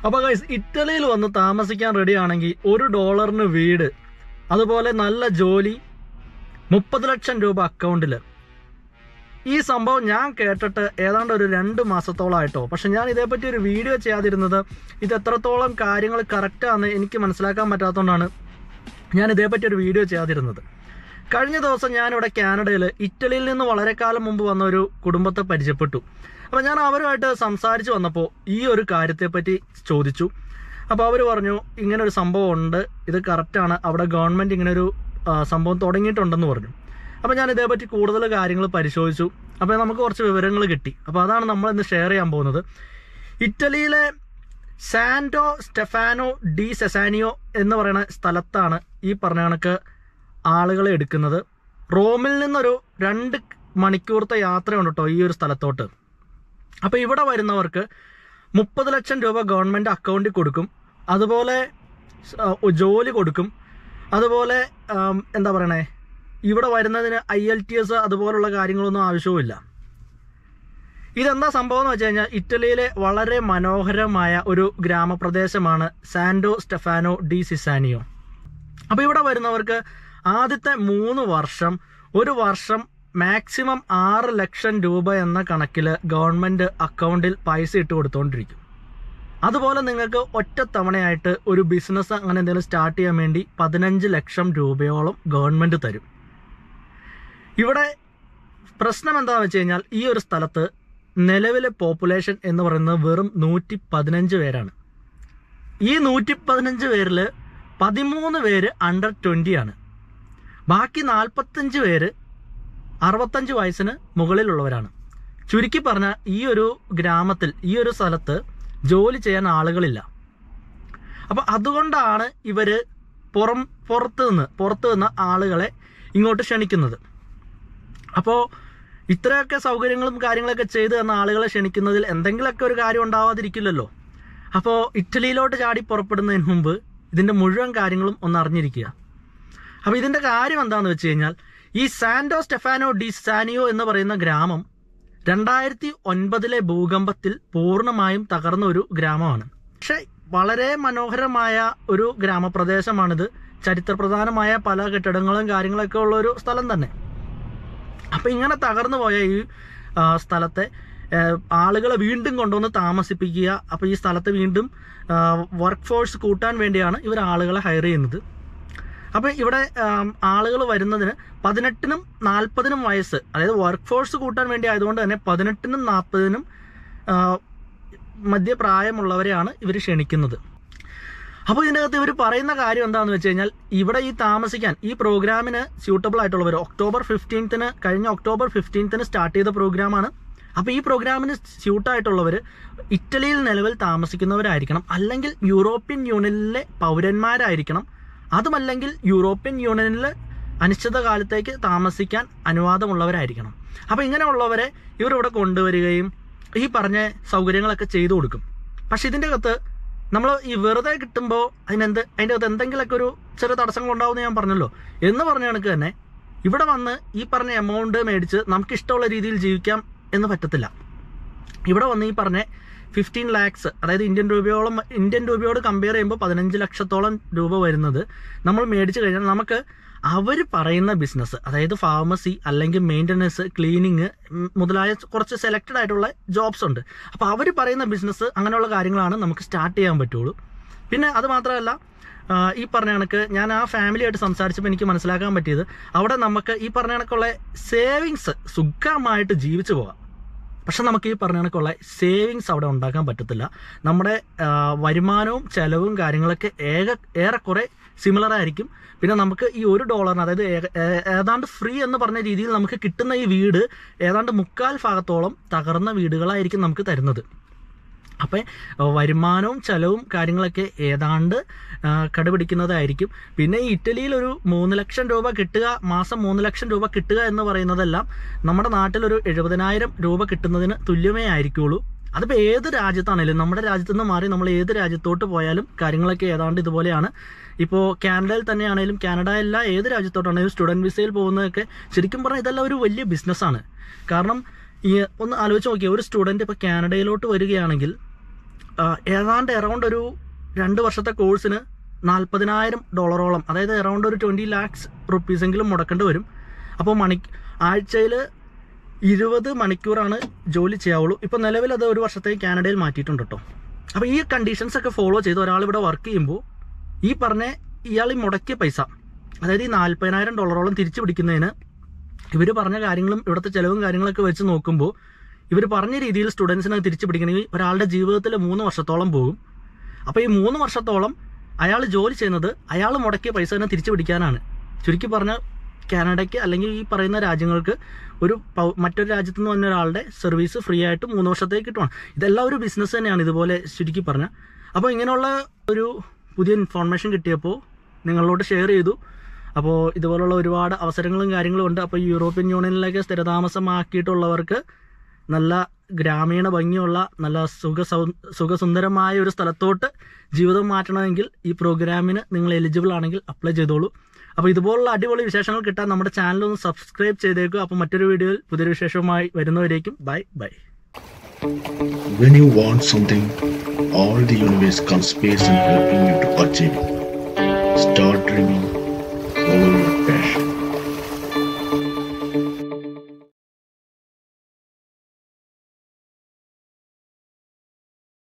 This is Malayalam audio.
അപ്പോൾ ഗൈസ് ഇറ്റലിയിൽ വന്ന് താമസിക്കാൻ റെഡി ആണെങ്കിൽ ഒരു ഡോളറിന് വീട് അതുപോലെ നല്ല ജോലി മുപ്പത് ലക്ഷം രൂപ അക്കൗണ്ടിൽ ഈ സംഭവം ഞാൻ കേട്ടിട്ട് ഏതാണ്ട് ഒരു രണ്ട് മാസത്തോളമായിട്ടോ പക്ഷെ ഞാൻ ഇതേപ്പറ്റി ഒരു വീഡിയോ ചെയ്യാതിരുന്നത് ഇത് എത്രത്തോളം കാര്യങ്ങൾ കറക്റ്റാന്ന് എനിക്ക് മനസ്സിലാക്കാൻ പറ്റാത്തതുകൊണ്ടാണ് ഞാൻ ഇതേപ്പറ്റി ഒരു വീഡിയോ ചെയ്യാതിരുന്നത് കഴിഞ്ഞ ദിവസം ഞാനിവിടെ കാനഡയിൽ ഇറ്റലിയിൽ നിന്ന് വളരെ കാലം മുമ്പ് വന്ന ഒരു കുടുംബത്തെ പരിചയപ്പെട്ടു അപ്പോൾ ഞാൻ അവരുമായിട്ട് സംസാരിച്ച് വന്നപ്പോൾ ഈ ഒരു കാര്യത്തെപ്പറ്റി ചോദിച്ചു അപ്പോൾ അവർ പറഞ്ഞു ഇങ്ങനെ ഒരു സംഭവം ഉണ്ട് ഇത് കറക്റ്റാണ് അവിടെ ഗവൺമെൻറ് ഇങ്ങനെ ഒരു ആ, സംഭവം തുടങ്ങിയിട്ടുണ്ടെന്ന് പറഞ്ഞു അപ്പോൾ ഞാൻ ഇതേപ്പറ്റി കൂടുതൽ കാര്യങ്ങൾ പരിശോധിച്ചു അപ്പോൾ നമുക്ക് കുറച്ച് വിവരങ്ങൾ കിട്ടി അപ്പോൾ അതാണ് നമ്മൾ ഇന്ന് ഷെയർ ചെയ്യാൻ പോകുന്നത് ഇറ്റലിയിലെ സാൻഡോ സ്റ്റെഫാനോ ഡി സെസാനിയോ എന്ന് പറയുന്ന സ്ഥലത്താണ് ഈ പറഞ്ഞ കണക്ക് ആളുകളെ എടുക്കുന്നത് റോമിൽ നിന്നൊരു രണ്ട് മണിക്കൂറത്തെ യാത്രയുണ്ട് കേട്ടോ ഈ ഒരു സ്ഥലത്തോട്ട് അപ്പോൾ ഇവിടെ വരുന്നവർക്ക് മുപ്പത് ലക്ഷം രൂപ ഗവൺമെൻറ് അക്കൗണ്ടിൽ കൊടുക്കും അതുപോലെ ആ, ജോലി കൊടുക്കും അതുപോലെ ആം, എന്താ പറയണേ ഇവിടെ വരുന്നതിന് ഐ എൽ ടി എസ് അതുപോലുള്ള കാര്യങ്ങളൊന്നും ആവശ്യവുമില്ല ഇതെന്താ സംഭവം എന്ന് വെച്ച് കഴിഞ്ഞാൽ ഇറ്റലിയിലെ വളരെ മനോഹരമായ ഒരു ഗ്രാമപ്രദേശമാണ് സാൻഡോ സ്റ്റെഫാനോ ഡി സിസാനിയോ അപ്പോൾ ഇവിടെ വരുന്നവർക്ക് ആദ്യത്തെ മൂന്ന് വർഷം ഒരു വർഷം മാക്സിമം ആറ് ലക്ഷം രൂപ എന്ന കണക്കിൽ ഗവൺമെൻറ് അക്കൗണ്ടിൽ പൈസ ഇട്ട് കൊടുത്തുകൊണ്ടിരിക്കും അതുപോലെ നിങ്ങൾക്ക് ഒറ്റത്തവണയായിട്ട് ഒരു ബിസിനസ് അങ്ങനെ എന്തെങ്കിലും സ്റ്റാർട്ട് ചെയ്യാൻ വേണ്ടി പതിനഞ്ച് ലക്ഷം രൂപയോളം ഗവൺമെൻറ് തരും ഇവിടെ പ്രശ്നം എന്താണെന്ന് വെച്ച് കഴിഞ്ഞാൽ ഈ ഒരു സ്ഥലത്ത് നിലവിലെ പോപ്പുലേഷൻ എന്ന് പറയുന്നത് വെറും നൂറ്റി പതിനഞ്ച് പേരാണ് ഈ നൂറ്റി പതിനഞ്ച് പേരിൽ പതിമൂന്ന് പേര് അണ്ടർ ട്വൻ്റി ആണ് ബാക്കി നാൽപ്പത്തഞ്ച് പേര് അറുപത്തഞ്ച് വയസ്സിന് മുകളിലുള്ളവരാണ് ചുരുക്കി പറഞ്ഞാൽ ഈ ഒരു ഗ്രാമത്തിൽ ഈ ഒരു സ്ഥലത്ത് ജോലി ചെയ്യാൻ ആളുകളില്ല അപ്പോൾ അതുകൊണ്ടാണ് ഇവർ പുറം പുറത്ത് നിന്ന് പുറത്ത് നിന്ന് ആളുകളെ ഇങ്ങോട്ട് ക്ഷണിക്കുന്നത് അപ്പോൾ ഇത്രയൊക്കെ സൗകര്യങ്ങളും കാര്യങ്ങളൊക്കെ ചെയ്ത് തന്ന ആളുകളെ ക്ഷണിക്കുന്നതിൽ എന്തെങ്കിലുമൊക്കെ ഒരു കാര്യം ഉണ്ടാവാതിരിക്കില്ലല്ലോ അപ്പോൾ ഇറ്റലിയിലോട്ട് ചാടി പുറപ്പെടുന്നതിന് മുമ്പ് ഇതിൻ്റെ മുഴുവൻ കാര്യങ്ങളും ഒന്ന് അറിഞ്ഞിരിക്കുക അപ്പോൾ ഇതിൻ്റെ കാര്യം എന്താണെന്ന് വെച്ച് കഴിഞ്ഞാൽ ഈ സാൻഡോ സ്റ്റെഫാനോ ഡി സാനിയോ എന്ന് പറയുന്ന ഗ്രാമം രണ്ടായിരത്തി ഒൻപതിലെ ഭൂകമ്പത്തിൽ പൂർണ്ണമായും തകർന്ന ഒരു ഗ്രാമമാണ് പക്ഷെ വളരെ മനോഹരമായ ഒരു ഗ്രാമപ്രദേശമാണിത് ചരിത്രപ്രധാനമായ പല കെട്ടിടങ്ങളും കാര്യങ്ങളൊക്കെ ഉള്ള ഒരു സ്ഥലം തന്നെ അപ്പം ഇങ്ങനെ തകർന്നു പോയ ഈ ആ, സ്ഥലത്തെ ആ, ആളുകളെ വീണ്ടും കൊണ്ടുവന്ന് താമസിപ്പിക്കുക അപ്പോൾ ഈ സ്ഥലത്ത് വീണ്ടും വർക്ക് ഫോഴ്സ് കൂട്ടാൻ വേണ്ടിയാണ് ഇവർ ആളുകളെ ഹയർ ചെയ്യുന്നത് അപ്പോൾ ഇവിടെ ആളുകൾ വരുന്നതിന് പതിനെട്ടിനും നാൽപ്പതിനും വയസ്സ് അതായത് വർക്ക് ഫോഴ്സ് കൂട്ടാൻ വേണ്ടി ആയതുകൊണ്ട് തന്നെ പതിനെട്ടിനും നാൽപ്പതിനും മധ്യപ്രായമുള്ളവരെയാണ് ഇവർ ക്ഷണിക്കുന്നത് അപ്പോൾ ഇതിനകത്ത് ഇവർ പറയുന്ന കാര്യം എന്താണെന്ന് വെച്ച് കഴിഞ്ഞാൽ ഇവിടെ ഈ താമസിക്കാൻ ഈ പ്രോഗ്രാമിന് സ്യൂട്ടബിൾ ആയിട്ടുള്ളവർ ഒക്ടോബർ ഫിഫ്റ്റീൻത്തിന് കഴിഞ്ഞ ഒക്ടോബർ ഫിഫ്റ്റീൻത്തിന് സ്റ്റാർട്ട് ചെയ്ത പ്രോഗ്രാമാണ് അപ്പോൾ ഈ പ്രോഗ്രാമിന് സ്യൂട്ടായിട്ടുള്ളവർ ഇറ്റലിയിൽ നിലവിൽ താമസിക്കുന്നവരായിരിക്കണം അല്ലെങ്കിൽ യൂറോപ്യൻ യൂണിയനിലെ പൗരന്മാരായിരിക്കണം അതുമല്ലെങ്കിൽ യൂറോപ്യൻ യൂണിയനിൽ അനിശ്ചിത കാലത്തേക്ക് താമസിക്കാൻ അനുവാദമുള്ളവരായിരിക്കണം അപ്പോൾ ഇങ്ങനെയുള്ളവരെ ഇവരിവിടെ കൊണ്ടുവരികയും ഈ പറഞ്ഞ സൗകര്യങ്ങളൊക്കെ ചെയ്തു കൊടുക്കും പക്ഷെ ഇതിൻ്റെ അകത്ത് നമ്മൾ ഈ വെറുതെ കിട്ടുമ്പോൾ അതിനെന്ത് അതിൻ്റെ അകത്ത് എന്തെങ്കിലുമൊക്കെ ഒരു ചെറിയ തടസ്സങ്ങൾ ഉണ്ടാവുമെന്ന് ഞാൻ പറഞ്ഞല്ലോ എന്ന് പറഞ്ഞ കണക്ക് തന്നെ ഇവിടെ വന്ന് ഈ പറഞ്ഞ എമൗണ്ട് മേടിച്ച് നമുക്ക് ഇഷ്ടമുള്ള രീതിയിൽ ജീവിക്കാം എന്ന് പറ്റത്തില്ല ഇവിടെ വന്ന് ഈ പറഞ്ഞ ഫിഫ്റ്റീൻ ലാക്സ് അതായത് ഇന്ത്യൻ രൂപയോളം ഇന്ത്യൻ രൂപയോട് കമ്പയർ ചെയ്യുമ്പോൾ പതിനഞ്ച് ലക്ഷത്തോളം രൂപ വരുന്നത് നമ്മൾ മേടിച്ചു കഴിഞ്ഞാൽ നമുക്ക് അവർ പറയുന്ന ബിസിനസ് അതായത് ഫാർമസി അല്ലെങ്കിൽ മെയിൻ്റനൻസ് ക്ലീനിങ് മുതലായ കുറച്ച് സെലക്റ്റഡ് ആയിട്ടുള്ള ജോബ്സ് ഉണ്ട് അപ്പോൾ അവർ പറയുന്ന ബിസിനസ് അങ്ങനെയുള്ള കാര്യങ്ങളാണ് നമുക്ക് സ്റ്റാർട്ട് ചെയ്യാൻ പറ്റുള്ളൂ പിന്നെ അത് മാത്രമല്ല ആ, ഈ പറഞ്ഞ കണക്ക് ഞാൻ ആ ഫാമിലിയായിട്ട് സംസാരിച്ചപ്പോൾ എനിക്ക് മനസ്സിലാക്കാൻ പറ്റിയത് അവിടെ നമുക്ക് ഈ പറഞ്ഞ കണക്കുള്ള സേവിങ്സ് സുഖമായിട്ട് ജീവിച്ചു പോകാം പക്ഷെ നമുക്ക് ഈ പറഞ്ഞ കണക്കുള്ള സേവിങ്സ് അവിടെ ഉണ്ടാക്കാൻ പറ്റത്തില്ല നമ്മുടെ ആ, വരുമാനവും ചെലവും കാര്യങ്ങളൊക്കെ ഏക ഏറെക്കുറെ സിമിലർ ആയിരിക്കും പിന്നെ നമുക്ക് ഈ ഒരു ഡോളറിന് അതായത് ഏക- ഏ- ഏതാണ്ട് ഫ്രീ എന്ന് പറഞ്ഞ രീതിയിൽ നമുക്ക് കിട്ടുന്ന ഈ വീട് ഏതാണ്ട് മുക്കാൽ ഭാഗത്തോളം തകർന്ന വീടുകളായിരിക്കും നമുക്ക് തരുന്നത് അപ്പം വരുമാനവും ചെലവും കാര്യങ്ങളൊക്കെ ഏതാണ്ട് ആ, കടുപിടിക്കുന്നതായിരിക്കും പിന്നെ ഈ ഇറ്റലിയിൽ ഒരു മൂന്ന് ലക്ഷം രൂപ കിട്ടുക മാസം മൂന്ന് ലക്ഷം രൂപ കിട്ടുക എന്ന് പറയുന്നതെല്ലാം നമ്മുടെ നാട്ടിലൊരു എഴുപതിനായിരം രൂപ കിട്ടുന്നതിന് തുല്യമേ ആയിരിക്കുള്ളൂ അതിപ്പോൾ ഏത് രാജ്യത്താണേലും നമ്മുടെ രാജ്യത്ത് നിന്ന് മാറി നമ്മൾ ഏത് രാജ്യത്തോട്ട് പോയാലും കാര്യങ്ങളൊക്കെ ഏതാണ്ട് ഇതുപോലെയാണ് ഇപ്പോൾ കാനഡയിൽ തന്നെയാണെങ്കിലും കാനഡ അല്ല ഏത് രാജ്യത്തോട്ടാണെങ്കിലും സ്റ്റുഡൻറ് വിസയിൽ പോകുന്നതൊക്കെ ശരിക്കും പറഞ്ഞാൽ ഇതെല്ലാം ഒരു വലിയ ബിസിനസ്സാണ് കാരണം ഈ ഒന്ന് ആലോചിച്ച് നോക്കിയാൽ ഒരു സ്റ്റുഡൻറ്റ് ഇപ്പോൾ കാനഡയിലോട്ട് വരികയാണെങ്കിൽ ആ, ഏതാണ്ട് എറൗണ്ട് ഒരു രണ്ട് വർഷത്തെ കോഴ്സിന് നാൽപ്പതിനായിരം ഡോളറോളം അതായത് എറൗണ്ട് ഒരു ട്വൻറ്റി ലാക്സ് റുപ്പീസെങ്കിലും മുടക്കേണ്ടി വരും അപ്പോൾ മണി ആഴ്ചയിൽ ഇരുപത് മണിക്കൂറാണ് ജോലി ചെയ്യാവുള്ളൂ ഇപ്പോൾ നിലവിൽ അത് ഒരു വർഷത്തേക്ക് കാനഡയിൽ മാറ്റിയിട്ടുണ്ട് കേട്ടോ അപ്പോൾ ഈ കണ്ടീഷൻസ് ഒക്കെ ഫോളോ ചെയ്ത് ഒരാൾ ഇവിടെ വർക്ക് ചെയ്യുമ്പോൾ ഈ പറഞ്ഞ ഇയാൾ ഈ മുടക്കിയ പൈസ അതായത് ഈ നാൽപ്പതിനായിരം ഡോളറോളം തിരിച്ചു പിടിക്കുന്നതിന് ഇവർ പറഞ്ഞ കാര്യങ്ങളും ഇവിടുത്തെ ചിലവും കാര്യങ്ങളൊക്കെ വെച്ച് നോക്കുമ്പോൾ ഇവർ പറഞ്ഞ രീതിയിൽ സ്റ്റുഡൻസിനെ തിരിച്ചു പിടിക്കണമെങ്കിൽ ഒരാളുടെ ജീവിതത്തിൽ മൂന്ന് വർഷത്തോളം പോകും അപ്പോൾ ഈ മൂന്ന് വർഷത്തോളം അയാൾ ജോലി ചെയ്യുന്നത് അയാൾ മുടക്കിയ പൈസ തന്നെ തിരിച്ചു പിടിക്കാനാണ് ചുരുക്കി പറഞ്ഞാൽ കാനഡയ്ക്ക് അല്ലെങ്കിൽ ഈ പറയുന്ന രാജ്യങ്ങൾക്ക് ഒരു പൗ- മറ്റൊരു രാജ്യത്ത് നിന്ന് വന്ന ഒരാളുടെ സർവീസ് ഫ്രീ ആയിട്ട് മൂന്ന് വർഷത്തേക്ക് കിട്ടുവാണ് ഇതെല്ലാം ഒരു ബിസിനസ് തന്നെയാണ് ഇതുപോലെ ചുരുക്കി പറഞ്ഞാൽ അപ്പോൾ ഇങ്ങനെയുള്ള ഒരു പുതിയ ഇൻഫോർമേഷൻ കിട്ടിയപ്പോൾ നിങ്ങളോട് ഷെയർ ചെയ്തു അപ്പോൾ ഇതുപോലുള്ള ഒരുപാട് അവസരങ്ങളും കാര്യങ്ങളും ഉണ്ട് അപ്പോൾ യൂറോപ്യൻ യൂണിയനിലേക്ക് സ്ഥിരതാമസമാക്കിയിട്ടുള്ളവർക്ക് നല്ല ഗ്രാമീണ ഭംഗിയുള്ള നല്ല സുഖ സൗ- സുഖസുന്ദരമായ ഒരു സ്ഥലത്തോട്ട് ജീവിതം മാറ്റണമെങ്കിൽ ഈ പ്രോഗ്രാമിന് നിങ്ങൾ എലിജിബിൾ ആണെങ്കിൽ അപ്ലൈ ചെയ്തോളൂ അപ്പോൾ ഇതുപോലുള്ള അടിപൊളി വിശേഷങ്ങൾ കിട്ടാൻ നമ്മുടെ ചാനൽ ഒന്ന് സബ്സ്ക്രൈബ് ചെയ്തേക്കും അപ്പോൾ മറ്റൊരു വീഡിയോയിൽ പുതിയൊരു വിശേഷവുമായി വരുന്നവരേക്കും bye bye When you want something, all the universe conspires in helping you to achieve it. Start dreaming